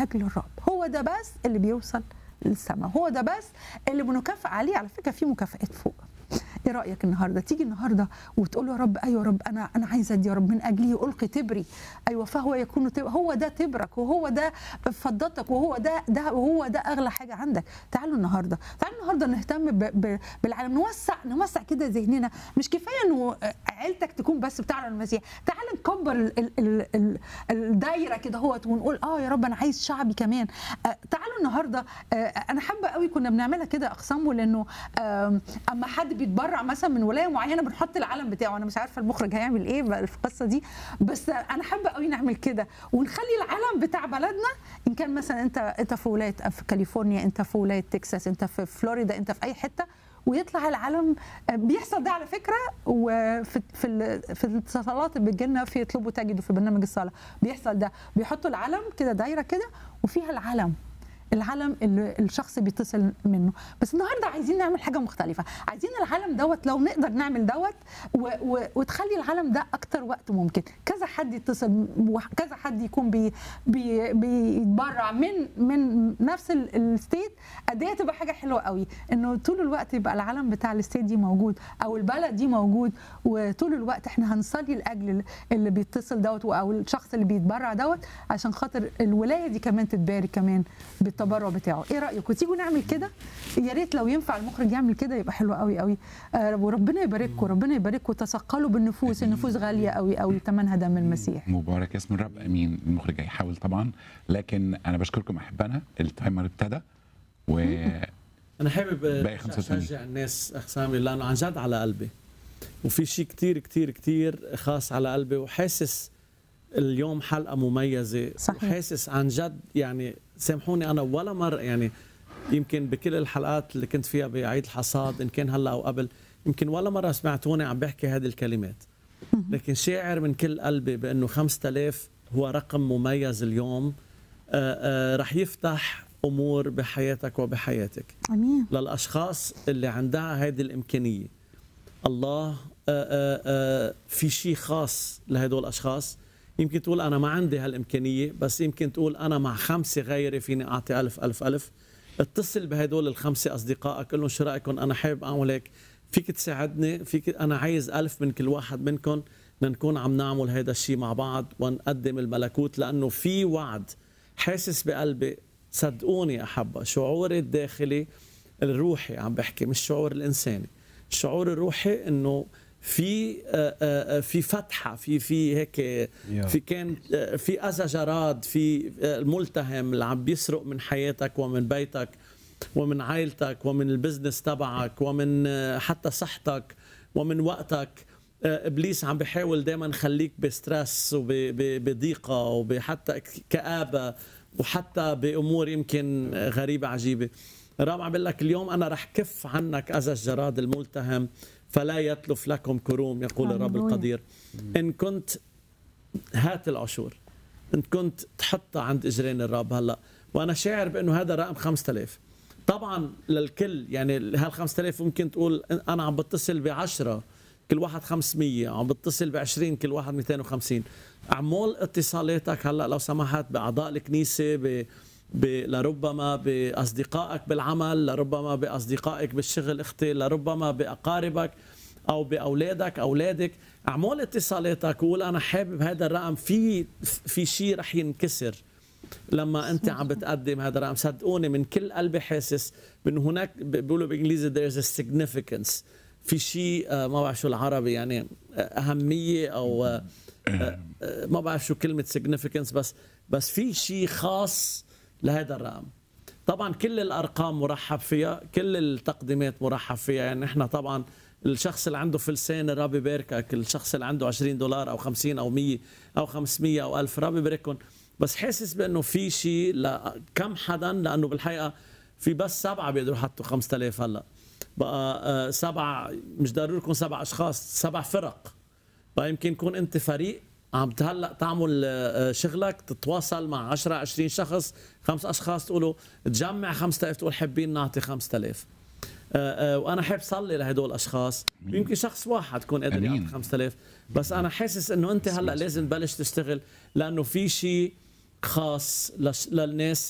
اجل الرب هو ده بس اللي بيوصل للسماء هو ده بس اللي بنكافئ عليه على فكره في مكافئات فوق ايه رايك النهارده تيجي النهارده وتقول له يا رب ايوه يا رب انا انا عايزه ادي يا رب من اجلي القي تبري ايوه فهو يكون تب... هو ده تبرك وهو ده فضتك وهو ده ده وهو ده اغلى حاجه عندك تعالوا النهارده تعالوا النهارده نهتم ب... ب... بالعالم نوسع نوسع كده ذهننا مش كفايه انه عيلتك تكون بس بتاع المسيح تعال نكبر ال... ال... ال... ال... الدايره كده هو ونقول اه يا رب انا عايز شعبي كمان آه تعالوا النهارده آه انا حابه قوي كنا بنعملها كده اقسامه لانه آه اما حد بيتبرع مثلا من ولايه معينه بنحط العلم بتاعه انا مش عارفه المخرج هيعمل ايه في القصه دي بس انا حابه قوي نعمل كده ونخلي العلم بتاع بلدنا ان كان مثلا انت انت في ولايه في كاليفورنيا انت في ولايه تكساس انت في فلوريدا انت في اي حته ويطلع العلم بيحصل ده على فكره وفي في في الاتصالات اللي بتجيلنا في يطلبوا تجدوا في برنامج الصلاه بيحصل ده بيحطوا العلم كده دايره كده وفيها العلم العلم اللي الشخص بيتصل منه بس النهارده عايزين نعمل حاجه مختلفه عايزين العلم دوت لو نقدر نعمل دوت و و وتخلي العلم ده اكتر وقت ممكن كذا حد يتصل كذا حد يكون بي بي بيتبرع من من نفس الستيت قد ايه تبقى حاجه حلوه قوي انه طول الوقت يبقى العلم بتاع الستيت دي موجود او البلد دي موجود وطول الوقت احنا هنصلي لاجل اللي بيتصل دوت او الشخص اللي بيتبرع دوت عشان خاطر الولايه دي كمان تتبارك كمان التبرع بتاعه ايه رايكم تيجوا نعمل كده يا ريت لو ينفع المخرج يعمل كده يبقى حلو قوي قوي آه وربنا يبارككم ربنا يبارككم تثقلوا بالنفوس النفوس غاليه قوي قوي ثمنها دم المسيح مبارك اسم الرب امين المخرج هيحاول طبعا لكن انا بشكركم احبائنا التايمر ابتدى و انا حابب باقي 85. اشجع الناس اخ سامي لانه عن جد على قلبي وفي شيء كتير كتير كتير خاص على قلبي وحاسس اليوم حلقه مميزه صحيح. وحاسس عن جد يعني سامحوني انا ولا مره يعني يمكن بكل الحلقات اللي كنت فيها بعيد الحصاد ان كان هلا او قبل يمكن ولا مره سمعتوني عم بحكي هذه الكلمات لكن شاعر من كل قلبي بانه 5000 هو رقم مميز اليوم آآ آآ رح يفتح امور بحياتك وبحياتك امين للاشخاص اللي عندها هذه الامكانيه الله آآ آآ في شيء خاص لهدول الاشخاص يمكن تقول انا ما عندي هالامكانيه بس يمكن تقول انا مع خمسه غيري فيني اعطي ألف ألف ألف اتصل بهدول الخمسه اصدقائك قل لهم شو رايكم انا حابب اعمل هيك فيك تساعدني فيك انا عايز ألف من كل واحد منكم نكون عم نعمل هذا الشيء مع بعض ونقدم الملكوت لانه في وعد حاسس بقلبي صدقوني احبه شعوري الداخلي الروحي عم بحكي مش شعور الانساني الشعور الروحي انه في آه، آه، في فتحه في في هيك في كان آه، في اذى جراد في آه، الملتهم اللي عم بيسرق من حياتك ومن بيتك ومن عائلتك ومن البزنس تبعك ومن آه، حتى صحتك ومن وقتك آه، ابليس عم بيحاول دائما يخليك بستريس وبضيقه وبحتى كابه وحتى بامور يمكن غريبه عجيبه الرب عم بيقول لك اليوم انا رح كف عنك اذى الجراد الملتهم فلا يتلف لكم كروم يقول الرب هللويا. القدير ان كنت هات العشور ان كنت تحطها عند اجرين الرب هلا وانا شاعر بانه هذا رقم 5000 طبعا للكل يعني هال 5000 ممكن تقول انا عم بتصل ب 10 كل واحد 500 عم بتصل ب 20 كل واحد 250 اعمل اتصالاتك هلا لو سمحت باعضاء الكنيسه ب ب... لربما باصدقائك بالعمل لربما باصدقائك بالشغل اختي لربما باقاربك او باولادك اولادك اعمل اتصالاتك وقول انا حابب هذا الرقم في في شيء رح ينكسر لما انت عم بتقدم هذا الرقم صدقوني من كل قلبي حاسس بانه هناك بيقولوا بالانجليزي there's a significance في شيء آه، ما بعرف شو العربي يعني آه، اهميه او آه، آه، آه، ما بعرف شو كلمه significance بس بس في شيء خاص لهذا الرقم طبعا كل الارقام مرحب فيها كل التقديمات مرحب فيها يعني احنا طبعا الشخص اللي عنده فلسين الرب يباركك الشخص اللي عنده 20 دولار او 50 او 100 او 500 او 1000 الرب يبارككم بس حاسس بانه في شيء لكم حدا لانه بالحقيقه في بس سبعه بيقدروا يحطوا 5000 هلا بقى آه، سبعه مش ضروري يكون سبع اشخاص سبع فرق بقى يمكن يكون انت فريق عم تهلا تعمل آه، شغلك تتواصل مع 10 20 شخص خمس اشخاص تقولوا تجمع 5000 تقول حابين نعطي 5000 آه، آه، وانا حابب صلي لهدول الاشخاص يمكن شخص واحد يكون قادر أمين. يعطي 5000 بس انا حاسس انه انت هلا لازم تبلش تشتغل لانه في شيء خاص لش- للناس